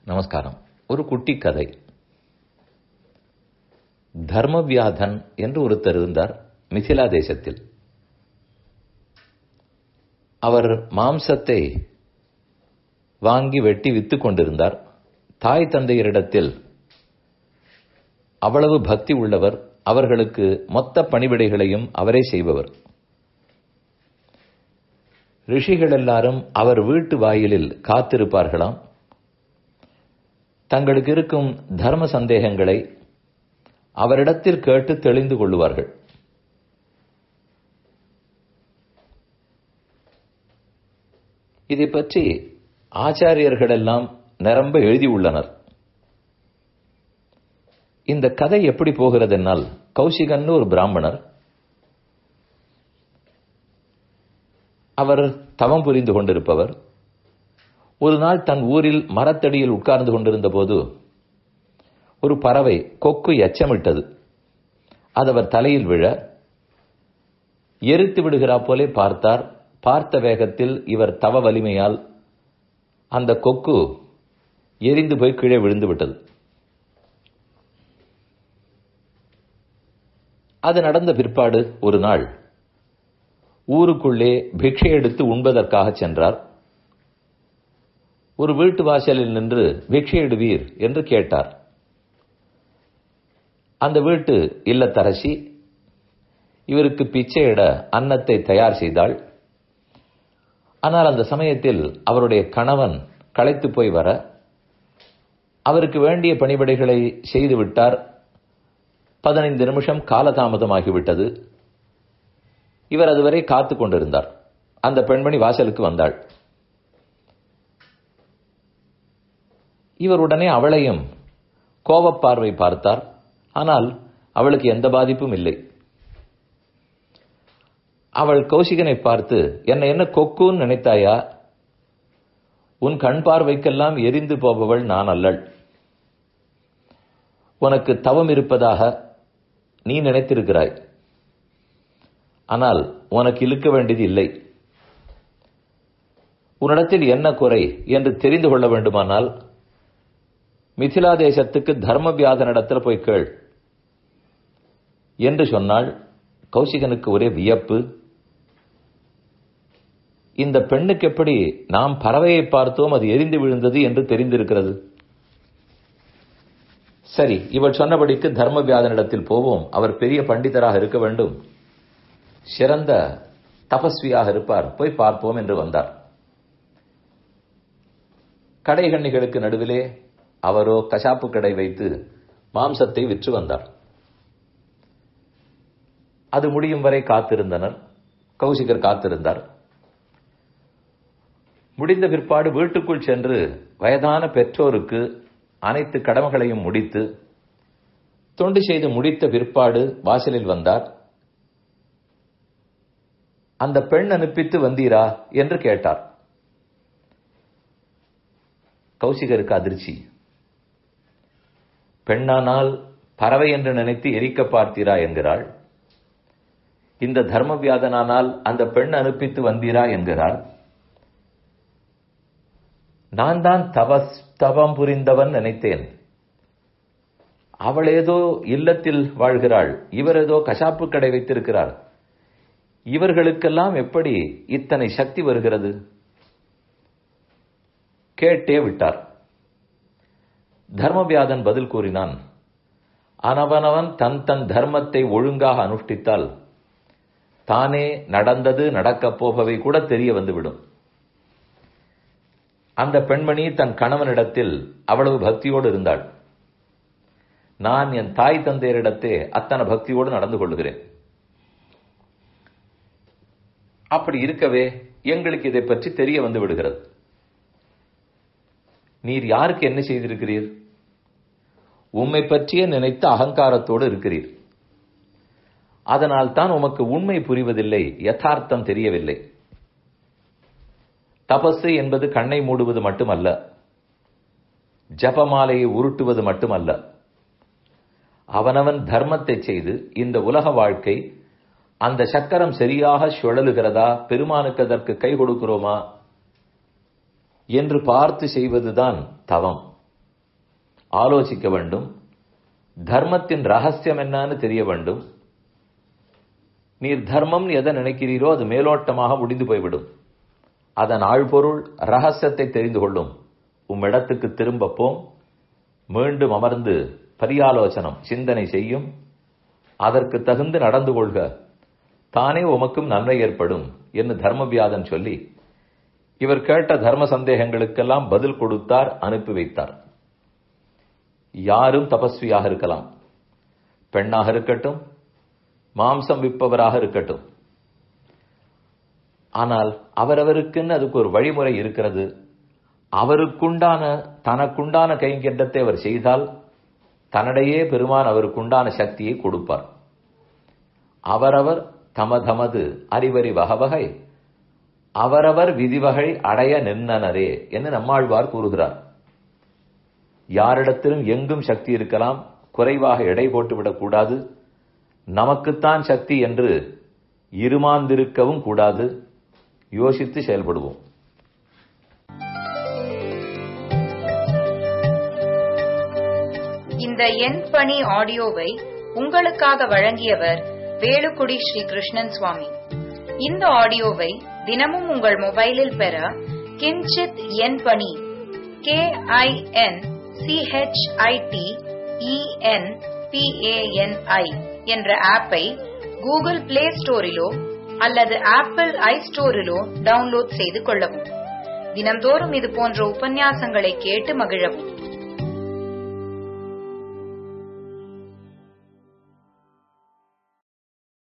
நமஸ்காரம் ஒரு குட்டி கதை தர்மவியாதன் என்று ஒருத்தர் இருந்தார் மிथिला தேசத்தில் அவர் மாம்சத்தை வாங்கி வெட்டி வித்துக் கொண்டிருந்தார் தாய் தந்தையரிடத்தில் அவ்வளவு பக்தி உள்ளவர் அவர்களுக்கு மொத்த பணிவிடைகளையும் அவரே செய்பவர் ரிஷிகள் எல்லாரும் அவர் வீட்டு வாயிலில் காத்திருப்பார்களாம் தங்களுக்கு இருக்கும் தர்ம சந்தேகங்களை அவரிடத்தில் கேட்டு தெளிந்து கொள்ளுவார்கள் இதை பற்றி ஆச்சாரியர்கள் எல்லாம் நிரம்ப எழுதியுள்ளனர் இந்த கதை எப்படி போகிறதென்னால் கௌசிகன் ஒரு பிராமணர் அவர் தவம் புரிந்து கொண்டிருப்பவர் ஒரு நாள் தன் ஊரில் மரத்தடியில் உட்கார்ந்து கொண்டிருந்த போது ஒரு பறவை கொக்கு எச்சமிட்டது அது அவர் தலையில் விழ எரித்து விடுகிறா போலே பார்த்தார் பார்த்த வேகத்தில் இவர் தவ வலிமையால் அந்த கொக்கு எரிந்து போய் கீழே விழுந்து விட்டது அது நடந்த பிற்பாடு ஒரு நாள் ஊருக்குள்ளே பிக்ஷை எடுத்து உண்பதற்காக சென்றார் ஒரு வீட்டு வாசலில் நின்று பிக்ஷை எடுவீர் என்று கேட்டார் அந்த வீட்டு இல்லத்தரசி இவருக்கு பிச்சையிட அன்னத்தை தயார் செய்தாள் ஆனால் அந்த சமயத்தில் அவருடைய கணவன் களைத்து போய் வர அவருக்கு வேண்டிய பணிபடைகளை செய்துவிட்டார் பதினைந்து நிமிஷம் காலதாமதமாகிவிட்டது இவர் அதுவரை காத்து கொண்டிருந்தார் அந்த பெண்மணி வாசலுக்கு வந்தாள் இவர் உடனே அவளையும் கோபப்பார்வை பார்த்தார் ஆனால் அவளுக்கு எந்த பாதிப்பும் இல்லை அவள் கௌசிகனை பார்த்து என்ன என்ன கொக்குன்னு நினைத்தாயா உன் கண் பார்வைக்கெல்லாம் எரிந்து போபவள் நான் அல்லள் உனக்கு தவம் இருப்பதாக நீ நினைத்திருக்கிறாய் ஆனால் உனக்கு இழுக்க வேண்டியது இல்லை உன்னிடத்தில் என்ன குறை என்று தெரிந்து கொள்ள வேண்டுமானால் மிथिला தேசத்துக்கு தர்மவியாதனிடத்தில் போய் கேள் என்று சொன்னால் கௌசிகனுக்கு ஒரே வியப்பு இந்த பெண்ணுக்கு எப்படி நாம் பறவையை பார்த்தோம் அது எரிந்து விழுந்தது என்று தெரிந்திருக்கிறது சரி இவள் சொன்னபடிக்கு தர்மவியாதனிடத்தில் போவோம் அவர் பெரிய பண்டிதராக இருக்க வேண்டும் சிறந்த தபஸ்வியாக இருப்பார் போய் பார்ப்போம் என்று வந்தார் கடைகண்ணிகளுக்கு நடுவிலே அவரோ கசாப்பு கடை வைத்து மாம்சத்தை விற்று வந்தார் அது முடியும் வரை காத்திருந்தனர் கௌசிகர் காத்திருந்தார் முடிந்த பிற்பாடு வீட்டுக்குள் சென்று வயதான பெற்றோருக்கு அனைத்து கடமைகளையும் முடித்து தொண்டு செய்து முடித்த பிற்பாடு வாசலில் வந்தார் அந்த பெண் அனுப்பித்து வந்தீரா என்று கேட்டார் கௌசிகருக்கு அதிர்ச்சி பெண்ணானால் பறவை என்று நினைத்து எரிக்க பார்த்தீரா என்கிறாள் இந்த தர்மவியாதனானால் அந்த பெண் அனுப்பித்து வந்தீரா என்கிறாள் நான் தான் தவஸ் தவம் புரிந்தவன் நினைத்தேன் அவள் ஏதோ இல்லத்தில் வாழ்கிறாள் இவர் ஏதோ கசாப்பு கடை வைத்திருக்கிறார் இவர்களுக்கெல்லாம் எப்படி இத்தனை சக்தி வருகிறது கேட்டே விட்டார் தர்மவியாதன் பதில் கூறினான் அனவனவன் தன் தன் தர்மத்தை ஒழுங்காக அனுஷ்டித்தால் தானே நடந்தது நடக்கப் போபவை கூட தெரிய வந்துவிடும் அந்த பெண்மணி தன் கணவனிடத்தில் அவ்வளவு பக்தியோடு இருந்தாள் நான் என் தாய் தந்தையரிடத்தே அத்தனை பக்தியோடு நடந்து கொள்ளுகிறேன் அப்படி இருக்கவே எங்களுக்கு இதை பற்றி தெரிய வந்து விடுகிறது நீர் யாருக்கு என்ன செய்திருக்கிறீர் உம்மை பற்றிய நினைத்த அகங்காரத்தோடு இருக்கிறீர் அதனால் தான் உமக்கு உண்மை புரிவதில்லை யதார்த்தம் தெரியவில்லை தபசு என்பது கண்ணை மூடுவது மட்டுமல்ல ஜபமாலையை உருட்டுவது மட்டுமல்ல அவனவன் தர்மத்தை செய்து இந்த உலக வாழ்க்கை அந்த சக்கரம் சரியாக சுழலுகிறதா பெருமானுக்கு அதற்கு கை கொடுக்கிறோமா என்று பார்த்து செய்வதுதான் தவம் ஆலோசிக்க வேண்டும் தர்மத்தின் ரகசியம் என்னன்னு தெரிய வேண்டும் நீர் தர்மம் எதை நினைக்கிறீரோ அது மேலோட்டமாக முடிந்து போய்விடும் அதன் ஆழ்பொருள் ரகசியத்தை தெரிந்து கொள்ளும் உம்மிடத்துக்கு திரும்ப போம் மீண்டும் அமர்ந்து பரியாலோசனம் சிந்தனை செய்யும் அதற்கு தகுந்து நடந்து கொள்க தானே உமக்கும் நன்மை ஏற்படும் என்று தர்மவியாதன் சொல்லி இவர் கேட்ட தர்ம சந்தேகங்களுக்கெல்லாம் பதில் கொடுத்தார் அனுப்பி வைத்தார் யாரும் தபஸ்வியாக இருக்கலாம் பெண்ணாக இருக்கட்டும் மாம்சம் விற்பவராக இருக்கட்டும் ஆனால் அவரவருக்குன்னு அதுக்கு ஒரு வழிமுறை இருக்கிறது அவருக்குண்டான தனக்குண்டான கைங்கண்டத்தை அவர் செய்தால் தன்னிடையே பெருமான் அவருக்குண்டான சக்தியை கொடுப்பார் அவரவர் தமதமது அறிவறி வகவகை அவரவர் விதிவகை அடைய நின்னனரே என்று நம்மாழ்வார் கூறுகிறார் யாரிடத்திலும் எங்கும் சக்தி இருக்கலாம் குறைவாக எடை போட்டுவிடக் கூடாது நமக்குத்தான் சக்தி என்று இருமாந்திருக்கவும் கூடாது யோசித்து செயல்படுவோம் இந்த எண் பணி ஆடியோவை உங்களுக்காக வழங்கியவர் வேலுக்குடி ஸ்ரீ கிருஷ்ணன் சுவாமி இந்த ஆடியோவை தினமும் உங்கள் மொபைலில் பெற கிஞ்சித் எண் பணி கே ஐ என் சிஹெச்ஐடி இஎன் பிஏஎன்ஐ என்ற ஆப்பை கூகுள் பிளே ஸ்டோரிலோ அல்லது ஆப்பிள் ஐ ஸ்டோரிலோ டவுன்லோட் செய்து கொள்ளவும் தினம்தோறும் இது போன்ற உபன்யாசங்களை கேட்டு மகிழவும்